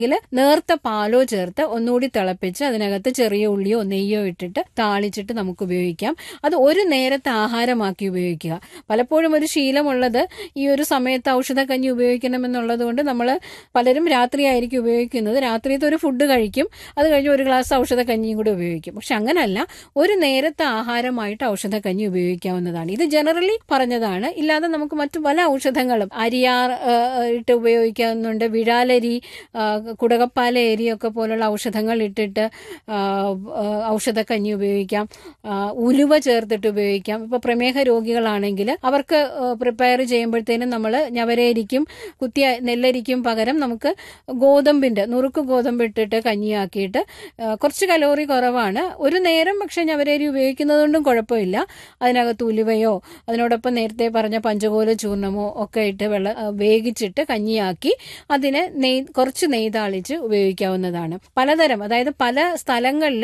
ില് നേർത്ത പാലോ ചേർത്ത് ഒന്നുകൂടി തിളപ്പിച്ച് അതിനകത്ത് ചെറിയ ഉള്ളിയോ നെയ്യോ ഇട്ടിട്ട് താളിച്ചിട്ട് നമുക്ക് ഉപയോഗിക്കാം അത് ഒരു നേരത്തെ ആഹാരമാക്കി ഉപയോഗിക്കുക പലപ്പോഴും ഒരു ശീലമുള്ളത് ഈ ഒരു സമയത്ത് ഔഷധക്കഞ്ഞി ഉപയോഗിക്കണമെന്നുള്ളത് കൊണ്ട് നമ്മൾ പലരും രാത്രിയായിരിക്കും ഉപയോഗിക്കുന്നത് രാത്രിയത്തെ ഒരു ഫുഡ് കഴിക്കും അത് കഴിഞ്ഞ് ഒരു ഗ്ലാസ് ഔഷധക്കഞ്ഞിയും കൂടി ഉപയോഗിക്കും പക്ഷെ അങ്ങനല്ല ഒരു നേരത്തെ ആഹാരമായിട്ട് ഔഷധക്കഞ്ഞി ഉപയോഗിക്കാവുന്നതാണ് ഇത് ജനറലി പറഞ്ഞതാണ് ഇല്ലാതെ നമുക്ക് മറ്റു പല ഔഷധങ്ങളും അരിയാർ ആ, ഇട്ട് ഉപയോഗിക്കാവുന്നുണ്ട് വിഴാലരി ആ, കുടകപ്പാല ഏരിയൊക്കെ പോലുള്ള ഔഷധങ്ങൾ ഇട്ടിട്ട് ആ, ആ, ഔഷധക്കഞ്ഞി ഉപയോഗിക്കാം ആ, ഉലുവ ചേർത്തിട്ട് ഉപയോഗിക്കാം ഇപ്പൊ പ്രമേഹ രോഗികളാണെങ്കിൽ അവർക്ക് പ്രിപ്പയർ ചെയ്യുമ്പോഴത്തേനും നമ്മൾ ഞവരയിരിക്കും കുത്തിയ നെല്ലരിക്കും പകരം നമുക്ക് ഗോതമ്പിന്റെ നുറുക്ക് ഗോതമ്പ് ഇട്ടിട്ട് കഞ്ഞിയാക്കിയിട്ട് ആ, കുറച്ച് കലോറി കുറവാണ് ഒരു നേരം പക്ഷെ ഞവരരി ഉപയോഗിക്കുന്നത് കൊണ്ടും കുഴപ്പമില്ല അതിനകത്ത് ഉലുവയോ അതിനോടൊപ്പം നേരത്തെ പറഞ്ഞ പഞ്ചകോല ചൂർണമോ ഒക്കെ ഇട്ട് വെള്ള ആ, വേവിച്ചിട്ട് കഞ്ഞിയാക്കി അതിന് നെയ് കുറച്ച് നെയ്യ് താളിച്ച് ഉപയോഗിക്കാവുന്നതാണ് പലതരം അതായത് പല സ്ഥലങ്ങളിൽ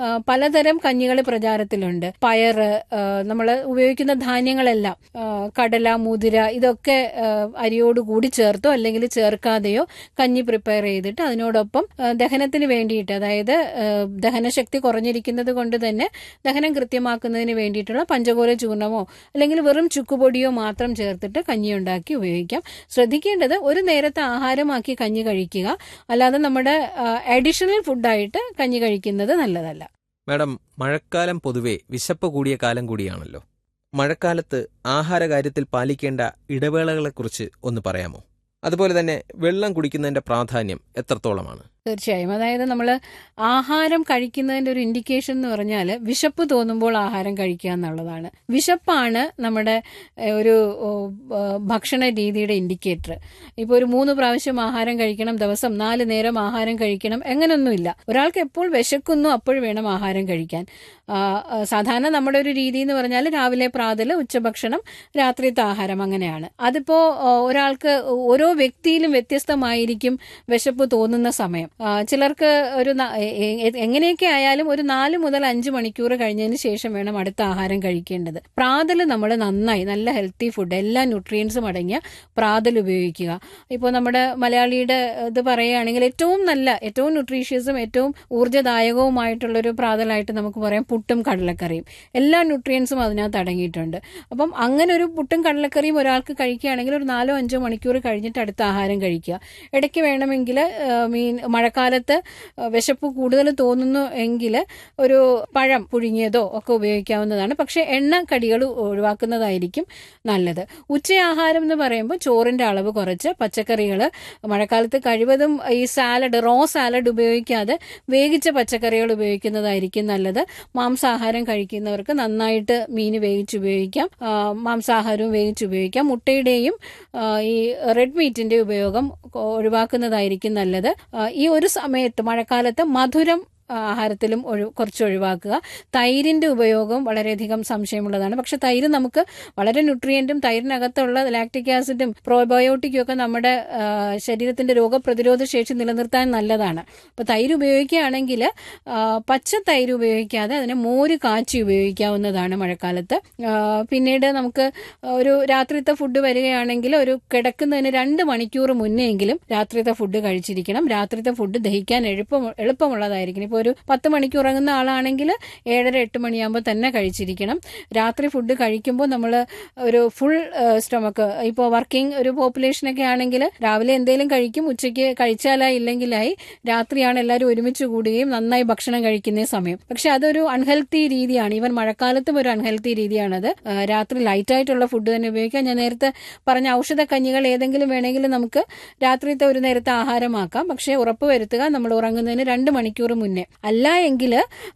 പലതരം കഞ്ഞികൾ പ്രചാരത്തിലുണ്ട് പയറ് നമ്മൾ ഉപയോഗിക്കുന്ന ധാന്യങ്ങളെല്ലാം ആ, കടല മുതിര ഇതൊക്കെ ആ, അരിയോട് കൂടി ചേർത്തോ അല്ലെങ്കിൽ ചേർക്കാതെയോ കഞ്ഞി പ്രിപ്പയർ ചെയ്തിട്ട് അതിനോടൊപ്പം ആ, ദഹനത്തിന് വേണ്ടിയിട്ട് അതായത് ആ, ദഹനശക്തി കുറഞ്ഞിരിക്കുന്നത് കൊണ്ട് തന്നെ ദഹനം കൃത്യമാക്കുന്നതിന് വേണ്ടിയിട്ടുള്ള പഞ്ചകോല ചൂർണമോ അല്ലെങ്കിൽ വെറും ചുക്കുപൊടിയോ മാത്രം ചേർത്തിട്ട് കഞ്ഞി ഉണ്ടാക്കി ഉപയോഗിക്കാം ശ്രദ്ധിക്കേണ്ടത് ഒരു നേരത്തെ ആഹാരമാക്കി കഞ്ഞി കഴിക്കുക അല്ലാതെ നമ്മുടെ അഡീഷണൽ ഫുഡായിട്ട് കഞ്ഞി കഴിക്കുന്നത് നല്ലതല്ല മാഡം മഴക്കാലം പൊതുവെ വിശപ്പ് കൂടിയ കാലം കൂടിയാണല്ലോ മഴക്കാലത്ത് ആഹാര കാര്യത്തിൽ പാലിക്കേണ്ട ഇടവേളകളെക്കുറിച്ച് ഒന്ന് പറയാമോ അതുപോലെ തന്നെ വെള്ളം കുടിക്കുന്നതിന്റെ പ്രാധാന്യം എത്രത്തോളമാണ് തീർച്ചയായും അതായത് നമ്മൾ ആഹാരം കഴിക്കുന്നതിന്റെ ഒരു ഇൻഡിക്കേഷൻ എന്ന് പറഞ്ഞാൽ വിശപ്പ് തോന്നുമ്പോൾ ആഹാരം കഴിക്കുക എന്നുള്ളതാണ് വിശപ്പാണ് നമ്മുടെ ഏഹ്, ഒരു ഓ, ആ, ഭക്ഷണ രീതിയുടെ ഇൻഡിക്കേറ്റർ ഇപ്പോൾ ഒരു മൂന്ന് പ്രാവശ്യം ആഹാരം കഴിക്കണം ദിവസം നാല് നേരം ആഹാരം കഴിക്കണം അങ്ങനെയൊന്നുമില്ല ഒരാൾക്ക് എപ്പോൾ വിശക്കുന്നു അപ്പോൾ വേണം ആഹാരം കഴിക്കാൻ ആ, ആ, സാധാരണ നമ്മുടെ ഒരു രീതി എന്ന് പറഞ്ഞാൽ രാവിലെ പ്രാതൽ ഉച്ചഭക്ഷണം രാത്രിയത്തെ ആഹാരം അങ്ങനെയാണ് അതിപ്പോ ആ, ഒരാൾക്ക് ഓരോ വ്യക്തിയിലും വ്യത്യസ്തമായിരിക്കും വിശപ്പ് തോന്നുന്ന സമയം ആ, ചിലർക്ക് ഒരു ന- എ- എ- എങ്ങനെയൊക്കെ ആയാലും ഒരു നാല് മുതൽ അഞ്ച് മണിക്കൂർ കഴിഞ്ഞതിന് ശേഷം വേണം അടുത്ത ആഹാരം കഴിക്കേണ്ടത് പ്രാതൽ നമ്മൾ നന്നായി നല്ല ഹെൽത്തി ഫുഡ് എല്ലാ ന്യൂട്രിയൻസും അടങ്ങിയ പ്രാതൽ ഉപയോഗിക്കുക ഇപ്പോൾ നമ്മുടെ മലയാളിയുടെ ഇത് പറയുകയാണെങ്കിൽ ഏറ്റവും നല്ല ഏറ്റവും ന്യൂട്രീഷ്യസും ഏറ്റവും ഊർജ്ജദായകവുമായിട്ടുള്ളൊരു പ്രാതലായിട്ട് നമുക്ക് പറയാം പുട്ടും കടലക്കറിയും എല്ലാ ന്യൂട്രിയൻസും അതിനകത്ത് അടങ്ങിയിട്ടുണ്ട് അപ്പം അങ്ങനെ ഒരു പുട്ടും കടലക്കറിയും ഒരാൾക്ക് കഴിക്കുകയാണെങ്കിൽ ഒരു നാലോ അഞ്ചോ മണിക്കൂർ കഴിഞ്ഞിട്ട് അടുത്ത ആഹാരം കഴിക്കുക ഇടയ്ക്ക് വേണമെങ്കിൽ മീൻ മഴക്കാലത്ത് ആ, വിശപ്പ് കൂടുതൽ തോന്നുന്നു എങ്കിൽ ഒരു പഴം പുഴുങ്ങിയതോ ഒക്കെ ഉപയോഗിക്കാവുന്നതാണ് പക്ഷേ എണ്ണ കടികൾ ഒഴിവാക്കുന്നതായിരിക്കും നല്ലത് ഉച്ചയാഹാരം എന്ന് പറയുമ്പോൾ ചോറിന്റെ അളവ് കുറച്ച് പച്ചക്കറികൾ മഴക്കാലത്ത് കഴിവതും ഈ സാലഡ് റോ സാലഡ് ഉപയോഗിക്കാതെ വേവിച്ച പച്ചക്കറികൾ ഉപയോഗിക്കുന്നതായിരിക്കും നല്ലത് മാംസാഹാരം കഴിക്കുന്നവർക്ക് നന്നായിട്ട് മീൻ വേവിച്ച് ഉപയോഗിക്കാം ആ, മാംസാഹാരവും വേവിച്ച് ഉപയോഗിക്കാം മുട്ടയുടെയും ആ, ഈ റെഡ് മീറ്റിന്റെ ഉപയോഗം ഒഴിവാക്കുന്നതായിരിക്കും നല്ലത് ആ, ഈ ഒരു സമയത്ത് മഴക്കാലത്ത് മധുരം ആഹാരത്തിലും ഒഴി കുറച്ച് ഒഴിവാക്കുക തൈരിന്റെ ഉപയോഗം വളരെയധികം സംശയമുള്ളതാണ് പക്ഷെ തൈര് നമുക്ക് വളരെ ന്യൂട്രിയന്റും തൈരിനകത്തുള്ള ലാക്ടിക് ആസിഡും പ്രോബയോട്ടിക്കും ഒക്കെ നമ്മുടെ ആ, ശരീരത്തിന്റെ രോഗപ്രതിരോധ ശേഷി നിലനിർത്താൻ നല്ലതാണ് അപ്പൊ തൈര് ഉപയോഗിക്കുകയാണെങ്കിൽ ആ, പച്ച തൈര് ഉപയോഗിക്കാതെ അതിനെ മോര് കാച്ചി ഉപയോഗിക്കാവുന്നതാണ് മഴക്കാലത്ത് ആ, പിന്നീട് നമുക്ക് ഒരു രാത്രിത്തെ ഫുഡ് വരികയാണെങ്കിൽ ഒരു കിടക്കുന്നതിന് രണ്ട് മണിക്കൂർ മുന്നെങ്കിലും രാത്രിത്തെ ഫുഡ് കഴിച്ചിരിക്കണം രാത്രിത്തെ ഫുഡ് ദഹിക്കാൻ എളുപ്പം എളുപ്പമുള്ളതായിരിക്കണം ഇപ്പോൾ ഒരു പത്ത് മണിക്ക് ഉറങ്ങുന്ന ആളാണെങ്കിൽ ഏഴര എട്ട് മണിയാകുമ്പോൾ തന്നെ കഴിച്ചിരിക്കണം രാത്രി ഫുഡ് കഴിക്കുമ്പോൾ നമ്മൾ ഒരു ഫുൾ സ്റ്റൊമക്ക് ഇപ്പോൾ വർക്കിംഗ് ഒരു പോപ്പുലേഷനൊക്കെ ആണെങ്കിൽ രാവിലെ എന്തെങ്കിലും കഴിക്കും ഉച്ചയ്ക്ക് കഴിച്ചാലായി ഇല്ലെങ്കിലായി രാത്രിയാണ് എല്ലാവരും ഒരുമിച്ച് കൂടുകയും നന്നായി ഭക്ഷണം കഴിക്കുന്ന സമയം പക്ഷെ അതൊരു അൺഹെൽത്തി രീതിയാണ് ഈവൻ മഴക്കാലത്തും ഒരു അൺഹെൽത്തി രീതിയാണത് ആ, രാത്രി ലൈറ്റ് ആയിട്ടുള്ള ഫുഡ് തന്നെ ഉപയോഗിക്കാം ഞാൻ നേരത്തെ പറഞ്ഞ ഔഷധ കഞ്ഞികൾ ഏതെങ്കിലും വേണമെങ്കിൽ നമുക്ക് രാത്രിത്തെ ഒരു നേരത്തെ ആഹാരമാക്കാം പക്ഷേ ഉറപ്പ് വരുത്തുക നമ്മൾ ഉറങ്ങുന്നതിന് രണ്ട് മണിക്കൂർ മുന്നേ അല്ല എങ്കിൽ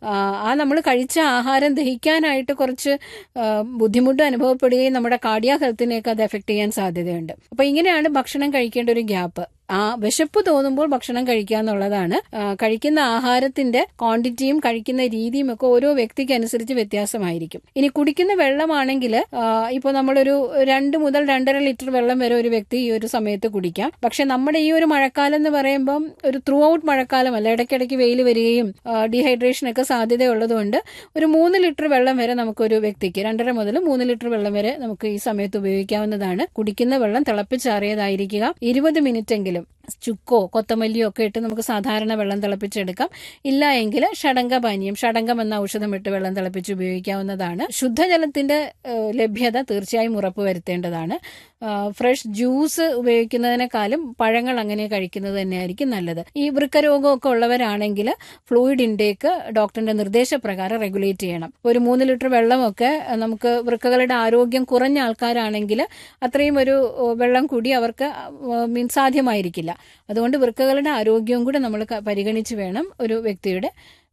ആ നമ്മൾ കഴിച്ച ആഹാരം ദഹിക്കാനായിട്ട് കുറച്ച് ആ, ബുദ്ധിമുട്ട് അനുഭവപ്പെടുകയും നമ്മുടെ കാർഡിയ ഹെൽത്തിനെയൊക്കെ അത് എഫക്ട് ചെയ്യാൻ സാധ്യതയുണ്ട് അപ്പൊ ഇങ്ങനെയാണ് ഭക്ഷണം കഴിക്കേണ്ട ഒരു ഗ്യാപ്പ് ആ വിശപ്പ് തോന്നുമ്പോൾ ഭക്ഷണം കഴിക്കുക എന്നുള്ളതാണ് ആ, കഴിക്കുന്ന ആഹാരത്തിന്റെ ക്വാണ്ടിറ്റിയും കഴിക്കുന്ന രീതിയും ഒക്കെ ഓരോ വ്യക്തിക്ക് അനുസരിച്ച് വ്യത്യാസമായിരിക്കും ഇനി കുടിക്കുന്ന വെള്ളമാണെങ്കിൽ ഇപ്പൊ നമ്മളൊരു രണ്ട് മുതൽ രണ്ടര ലിറ്റർ വെള്ളം വരെ ഒരു വ്യക്തി ഈ ഒരു സമയത്ത് കുടിക്കാം പക്ഷെ നമ്മുടെ ഈ ഒരു മഴക്കാലം എന്ന് പറയുമ്പം ഒരു ത്രൂ ഔട്ട് മഴക്കാലമല്ല ഇടയ്ക്കിടയ്ക്ക് വെയിൽ വരികയും ഡീഹൈഡ്രേഷൻ ഒക്കെ സാധ്യതയുള്ളതുകൊണ്ട് ഒരു മൂന്ന് ലിറ്റർ വെള്ളം വരെ നമുക്കൊരു വ്യക്തിക്ക് രണ്ടര മുതൽ മൂന്ന് ലിറ്റർ വെള്ളം വരെ നമുക്ക് ഈ സമയത്ത് ഉപയോഗിക്കാവുന്നതാണ് കുടിക്കുന്ന വെള്ളം തിളപ്പിച്ചാറിയതായിരിക്കുക ഇരുപത് മിനിറ്റ് എങ്കിലും ചുക്കോ കൊത്തമല്ലിയോ ഒക്കെ ഇട്ട് നമുക്ക് സാധാരണ വെള്ളം തിളപ്പിച്ചെടുക്കാം ഇല്ല എങ്കിൽ ഷടങ്കപാനീയം ഷടങ്കം എന്ന ഔഷധം ഇട്ട് വെള്ളം തിളപ്പിച്ച് ഉപയോഗിക്കാവുന്നതാണ് ശുദ്ധജലത്തിന്റെ ഏഹ്, ലഭ്യത തീർച്ചയായും ഉറപ്പുവരുത്തേണ്ടതാണ് ആഹ്, ഫ്രഷ് ജ്യൂസ് ഉപയോഗിക്കുന്നതിനേക്കാളും പഴങ്ങൾ അങ്ങനെ കഴിക്കുന്നത് തന്നെയായിരിക്കും നല്ലത് ഈ വൃക്കരോഗമൊക്കെ ഉള്ളവരാണെങ്കിൽ ഫ്ലൂയിഡ് ഇൻടേക്ക് ഡോക്ടറിന്റെ നിർദ്ദേശപ്രകാരം റെഗുലേറ്റ് ചെയ്യണം ഒരു മൂന്ന് ലിറ്റർ വെള്ളമൊക്കെ അഹ്, നമുക്ക് വൃക്കകളുടെ ആരോഗ്യം കുറഞ്ഞ ആൾക്കാരാണെങ്കിൽ അത്രയും ഒരു ഏഹ്, വെള്ളം കൂടി അവർക്ക് മീൻ സാധ്യമായിരിക്കില്ല അതുകൊണ്ട് വൃക്കകളുടെ ആരോഗ്യവും കൂടെ നമ്മൾ ക- പരിഗണിച്ച് വേണം ഒരു വ്യക്തിയുടെ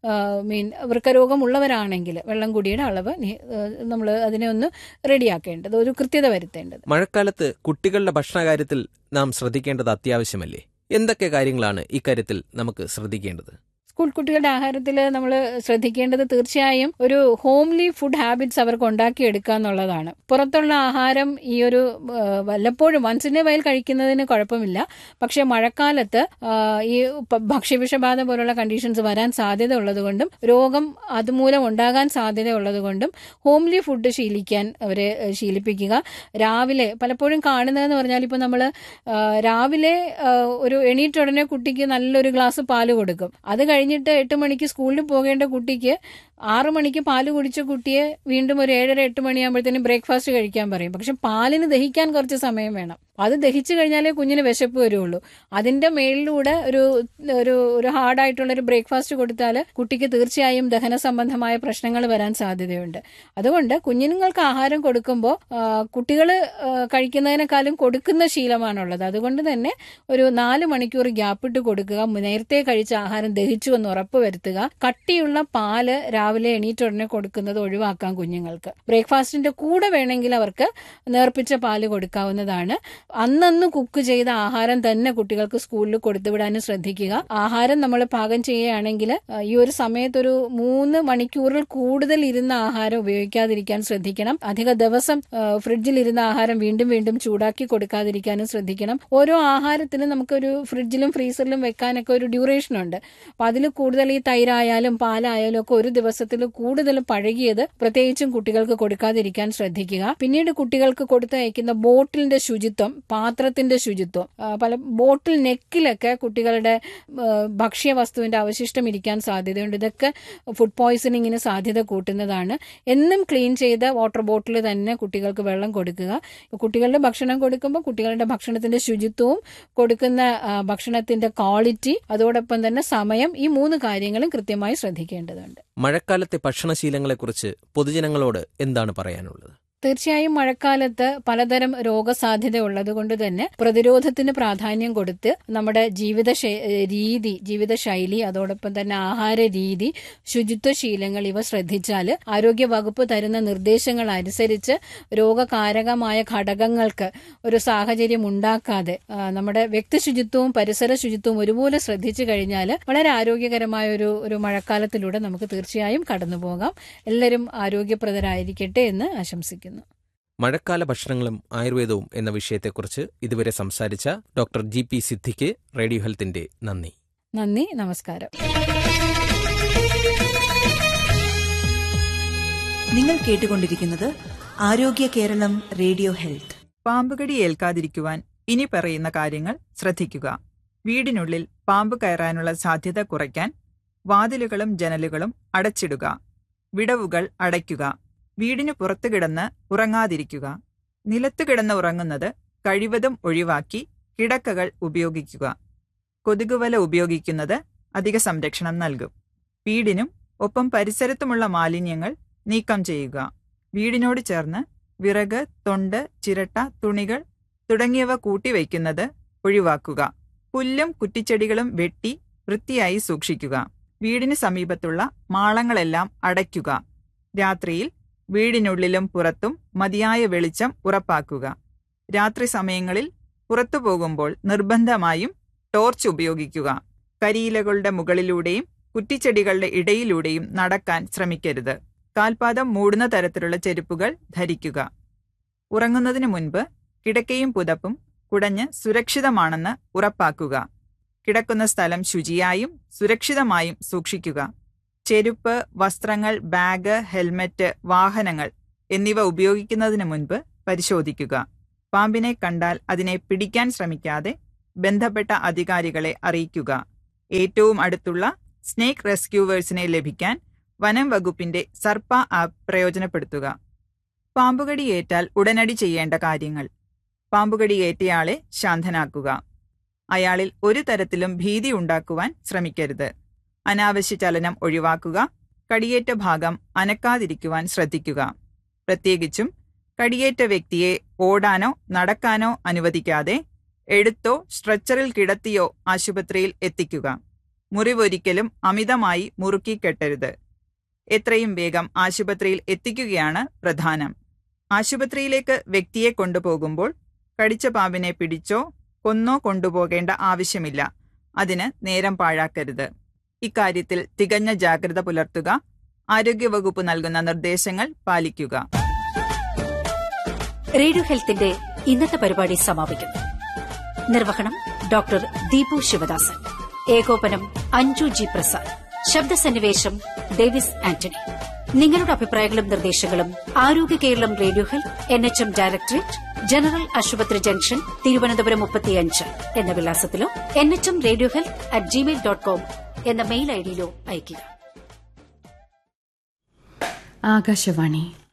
മീൻ വൃക്കരോഗമുള്ളവരാണെങ്കിൽ വെള്ളം കുടിയുടെ അളവ് നമ്മൾ അതിനെ ഒന്ന് റെഡിയാക്കേണ്ടത് ഒരു കൃത്യത വരുത്തേണ്ടത് മഴക്കാലത്ത് കുട്ടികളുടെ ഭക്ഷണകാര്യത്തിൽ നാം ശ്രദ്ധിക്കേണ്ടത് അത്യാവശ്യമല്ലേ എന്തൊക്കെ കാര്യങ്ങളാണ് ഇക്കാര്യത്തിൽ നമുക്ക് ശ്രദ്ധിക്കേണ്ടത് സ്കൂൾ കുട്ടികളുടെ ആഹാരത്തിൽ നമ്മൾ ശ്രദ്ധിക്കേണ്ടത് തീർച്ചയായും ഒരു ഹോംലി ഫുഡ് ഹാബിറ്റ്സ് അവർക്ക് ഉണ്ടാക്കിയെടുക്കുക എന്നുള്ളതാണ് പുറത്തുള്ള ആഹാരം ഈ ഒരു ആ, വല്ലപ്പോഴും വൺസ് ഇൻ എ വയൽ കഴിക്കുന്നതിന് കുഴപ്പമില്ല പക്ഷേ മഴക്കാലത്ത് ആ, ഈ പ- ഭക്ഷ്യവിഷബാധ പോലുള്ള കണ്ടീഷൻസ് വരാൻ സാധ്യത ഉള്ളതുകൊണ്ടും രോഗം അതുമൂലം ഉണ്ടാകാൻ സാധ്യത ഉള്ളതുകൊണ്ടും ഹോംലി ഫുഡ് ശീലിക്കാൻ അവരെ ഏഹ്, ശീലിപ്പിക്കുക രാവിലെ പലപ്പോഴും കാണുന്നതെന്ന് പറഞ്ഞാൽ ഇപ്പോൾ നമ്മൾ രാവിലെ ആ, ഒരു എണീറ്റ ഉടനെ കുട്ടിക്ക് നല്ലൊരു ഗ്ലാസ് പാല് കൊടുക്കും അത് കഴിഞ്ഞിട്ട് എട്ട് മണിക്ക് സ്കൂളിൽ പോകേണ്ട കുട്ടിക്ക് ആറു മണിക്ക് പാല് കുടിച്ച കുട്ടിയെ വീണ്ടും ഒരു ഏഴര എട്ട് മണിയാകുമ്പോഴത്തേനും ബ്രേക്ക്ഫാസ്റ്റ് കഴിക്കാൻ പറയും പക്ഷെ പാലിന് ദഹിക്കാൻ കുറച്ച് സമയം വേണം അത് ദഹിച്ചു കഴിഞ്ഞാലേ കുഞ്ഞിന് വിശപ്പ് വരുള്ളൂ അതിന്റെ മേളിലൂടെ ഒരു ഒരു ഒരു ഹാർഡായിട്ടുള്ള ഒരു ബ്രേക്ക്ഫാസ്റ്റ് കൊടുത്താൽ കുട്ടിക്ക് തീർച്ചയായും ദഹന സംബന്ധമായ പ്രശ്നങ്ങൾ വരാൻ സാധ്യതയുണ്ട് അതുകൊണ്ട് കുഞ്ഞുങ്ങൾക്ക് ആഹാരം കൊടുക്കുമ്പോൾ കുട്ടികൾ കഴിക്കുന്നതിനേക്കാളും കൊടുക്കുന്ന ശീലമാണുള്ളത് അതുകൊണ്ട് തന്നെ ഒരു നാല് മണിക്കൂർ ഗ്യാപ്പിട്ട് കൊടുക്കുക നേരത്തെ കഴിച്ച ആഹാരം ദഹിച്ചു എന്ന് ഉറപ്പ് വരുത്തുക കട്ടിയുള്ള പാല് രാവിലെ എണീറ്റ ഉടനെ കൊടുക്കുന്നത് ഒഴിവാക്കാം കുഞ്ഞുങ്ങൾക്ക് ബ്രേക്ക്ഫാസ്റ്റിന്റെ കൂടെ വേണമെങ്കിൽ അവർക്ക് നേർപ്പിച്ച പാല് കൊടുക്കാവുന്നതാണ് അന്നന്ന് കുക്ക് ചെയ്ത ആഹാരം തന്നെ കുട്ടികൾക്ക് സ്കൂളിൽ കൊടുത്തുവിടാനും ശ്രദ്ധിക്കുക ആഹാരം നമ്മൾ പാകം ചെയ്യുകയാണെങ്കിൽ ആ, ഈ ഒരു സമയത്തൊരു മൂന്ന് മണിക്കൂറിൽ കൂടുതൽ ഇരുന്ന ആഹാരം ഉപയോഗിക്കാതിരിക്കാൻ ശ്രദ്ധിക്കണം അധിക ദിവസം ആ, ഫ്രിഡ്ജിൽ ഇരുന്ന ആഹാരം വീണ്ടും വീണ്ടും ചൂടാക്കി കൊടുക്കാതിരിക്കാനും ശ്രദ്ധിക്കണം ഓരോ ആഹാരത്തിനും നമുക്കൊരു ഫ്രിഡ്ജിലും ഫ്രീസറിലും വെക്കാനൊക്കെ ഒരു ഡ്യൂറേഷൻ ഉണ്ട് അപ്പൊ അതിൽ കൂടുതൽ ഈ തൈരായാലും പാലായാലും ഒക്കെ ഒരു ദിവസത്തിൽ കൂടുതൽ പഴകിയത് പ്രത്യേകിച്ചും കുട്ടികൾക്ക് കൊടുക്കാതിരിക്കാൻ ശ്രദ്ധിക്കുക പിന്നീട് കുട്ടികൾക്ക് കൊടുത്തയക്കുന്ന ബോട്ടിലിന്റെ ശുചിത്വം പാത്രത്തിന്റെ ശുചിത്വം ആ, പല ബോട്ടിൽ നെക്കിലൊക്കെ കുട്ടികളുടെ ആ, ഭക്ഷ്യവസ്തുവിന്റെ അവശിഷ്ടം ഇരിക്കാൻ സാധ്യതയുണ്ട് ഇതൊക്കെ ഫുഡ് പോയ്സണിങ്ങിന് സാധ്യത കൂട്ടുന്നതാണ് എന്നും ക്ലീൻ ചെയ്ത വാട്ടർ ബോട്ടിൽ തന്നെ കുട്ടികൾക്ക് വെള്ളം കൊടുക്കുക കുട്ടികളുടെ ഭക്ഷണം കൊടുക്കുമ്പോൾ കുട്ടികളുടെ ഭക്ഷണത്തിന്റെ ശുചിത്വവും കൊടുക്കുന്ന ആ, ഭക്ഷണത്തിന്റെ ക്വാളിറ്റി അതോടൊപ്പം തന്നെ സമയം ഈ മൂന്ന് കാര്യങ്ങളും കൃത്യമായി ശ്രദ്ധിക്കേണ്ടതുണ്ട് മഴക്കാലത്തെ ഭക്ഷണശീലങ്ങളെക്കുറിച്ച് പൊതുജനങ്ങളോട് എന്താണ് പറയാനുള്ളത് തീർച്ചയായും മഴക്കാലത്ത് പലതരം രോഗസാധ്യത ഉള്ളതുകൊണ്ട് തന്നെ പ്രതിരോധത്തിന് പ്രാധാന്യം കൊടുത്ത് നമ്മുടെ ജീവിത ശൈ- രീതി ജീവിതശൈലി അതോടൊപ്പം തന്നെ ആഹാര രീതി ശുചിത്വ ശീലങ്ങൾ ഇവ ശ്രദ്ധിച്ചാൽ ആരോഗ്യ വകുപ്പ് തരുന്ന നിർദ്ദേശങ്ങൾ അനുസരിച്ച് രോഗകാരകമായ ഘടകങ്ങൾക്ക് ഒരു സാഹചര്യം ഉണ്ടാക്കാതെ ആ, നമ്മുടെ വ്യക്തി ശുചിത്വവും പരിസര ശുചിത്വവും ഒരുപോലെ ശ്രദ്ധിച്ചു കഴിഞ്ഞാൽ വളരെ ആരോഗ്യകരമായ ഒരു ഒരു മഴക്കാലത്തിലൂടെ നമുക്ക് തീർച്ചയായും കടന്നു പോകാം എല്ലാവരും ആരോഗ്യപ്രദരായിരിക്കട്ടെ എന്ന് ആശംസിക്കുന്നു മഴക്കാല ഭക്ഷണങ്ങളും ആയുർവേദവും എന്ന വിഷയത്തെക്കുറിച്ച് ഇതുവരെ സംസാരിച്ച doctor G P Siddique radio ഹെൽത്തിന്റെ നന്ദി നന്ദി നമസ്കാരം നിങ്ങൾ കേട്ടുകൊണ്ടിരിക്കുന്നത് ആരോഗ്യ കേരളം റേഡിയോ ഹെൽത്ത് പാമ്പുകടി ഏൽക്കാതിരിക്കുവാൻ ഇനി പറയുന്ന കാര്യങ്ങൾ ശ്രദ്ധിക്കുക വീടിനുള്ളിൽ പാമ്പ് കയറാനുള്ള സാധ്യത കുറയ്ക്കാൻ വാതിലുകളും ജനലുകളും അടച്ചിടുക വിടവുകൾ അടയ്ക്കുക വീടിനു പുറത്തു കിടന്ന് ഉറങ്ങാതിരിക്കുക നിലത്തു കിടന്ന് ഉറങ്ങുന്നത് കഴിവതും ഒഴിവാക്കി കിടക്കകൾ ഉപയോഗിക്കുക കൊതുകുവല ഉപയോഗിക്കുന്നത് അധിക സംരക്ഷണം നൽകും വീടിനും ഒപ്പം പരിസരത്തുമുള്ള മാലിന്യങ്ങൾ നീക്കം ചെയ്യുക വീടിനോട് ചേർന്ന് വിറക് തൊണ്ട് ചിരട്ട തുണികൾ തുടങ്ങിയവ കൂട്ടിവയ്ക്കുന്നത് ഒഴിവാക്കുക പുല്ലും കുറ്റിച്ചെടികളും വെട്ടി വൃത്തിയായി സൂക്ഷിക്കുക വീടിന് സമീപത്തുള്ള മാളങ്ങളെല്ലാം അടയ്ക്കുക രാത്രിയിൽ വീടിനുള്ളിലും പുറത്തും മതിയായ വെളിച്ചം ഉറപ്പാക്കുക രാത്രി സമയങ്ങളിൽ പുറത്തു പോകുമ്പോൾ നിർബന്ധമായും ടോർച്ച് ഉപയോഗിക്കുക കരിയിലകളുടെ മുകളിലൂടെയും കുറ്റിച്ചെടികളുടെ ഇടയിലൂടെയും നടക്കാൻ ശ്രമിക്കരുത് കാൽപാദം മൂടുന്ന തരത്തിലുള്ള ചെരുപ്പുകൾ ധരിക്കുക ഉറങ്ങുന്നതിന് മുൻപ് കിടക്കയും പുതപ്പും കുടഞ്ഞ് സുരക്ഷിതമാണെന്ന് ഉറപ്പാക്കുക കിടക്കുന്ന സ്ഥലം ശുചിയായും സുരക്ഷിതമായും സൂക്ഷിക്കുക ചെരുപ്പ് വസ്ത്രങ്ങൾ ബാഗ് ഹെൽമറ്റ് വാഹനങ്ങൾ എന്നിവ ഉപയോഗിക്കുന്നതിന് മുൻപ് പരിശോധിക്കുക പാമ്പിനെ കണ്ടാൽ അതിനെ പിടിക്കാൻ ശ്രമിക്കാതെ ബന്ധപ്പെട്ട അധികാരികളെ അറിയിക്കുക ഏറ്റവും അടുത്തുള്ള സ്നേക്ക് റെസ്ക്യൂവേഴ്സിനെ ലഭിക്കാൻ വനം വകുപ്പിന്റെ സർപ്പ ആപ്പ് പ്രയോജനപ്പെടുത്തുക പാമ്പുകടിയേറ്റാൽ ഉടനടി ചെയ്യേണ്ട കാര്യങ്ങൾ പാമ്പുകടിയേറ്റയാളെ ശാന്തനാക്കുക അയാളിൽ ഒരു തരത്തിലും ഭീതി ഉണ്ടാക്കുവാൻ ശ്രമിക്കരുത് അനാവശ്യ ചലനം ഒഴിവാക്കുക കടിയേറ്റ ഭാഗം അനക്കാതിരിക്കുവാൻ ശ്രദ്ധിക്കുക പ്രത്യേകിച്ചും കടിയേറ്റ വ്യക്തിയെ ഓടാനോ നടക്കാനോ അനുവദിക്കാതെ എടുത്തോ സ്ട്രെച്ചറിൽ കിടത്തിയോ ആശുപത്രിയിൽ എത്തിക്കുക മുറിവൊരിക്കലും അമിതമായി മുറുക്കി കെട്ടരുത് എത്രയും വേഗം ആശുപത്രിയിൽ എത്തിക്കുകയാണ് പ്രധാനം ആശുപത്രിയിലേക്ക് വ്യക്തിയെ കൊണ്ടുപോകുമ്പോൾ കടിച്ച പാമ്പിനെ പിടിച്ചോ കൊന്നോ കൊണ്ടുപോകേണ്ട ആവശ്യമില്ല അതിന് നേരം പാഴാക്കരുത് ഇക്കാര്യത്തിൽ തികഞ്ഞ ജാഗ്രത പുലർത്തുക ആരോഗ്യവകുപ്പ് നൽകുന്ന നിർദ്ദേശങ്ങൾ പാലിക്കുക റേഡിയോ ഹെൽത്തിന്റെ ഇന്നത്തെ പരിപാടി സമാപിക്കുന്നു നിർവഹണം ഡോക്ടർ ദീപു ശിവദാസൻ ഏകോപനം അഞ്ജു ജി പ്രസാദ് ശബ്ദസന്നിവേശം ഡേവിസ് ആന്റണി നിങ്ങളുടെ അഭിപ്രായങ്ങളും നിർദ്ദേശങ്ങളും ആരോഗ്യ Keralam radio health N H M directorate general ആശുപത്രി ജംഗ്ഷൻ തിരുവനന്തപുരം മുപ്പത്തിയഞ്ച് എന്ന വിലാസത്തിലോ N H M radio health at Gmail dot com എന്ന മെയിൽ ഐഡിയിലോ അയയ്ക്കുക ആകാശവാണി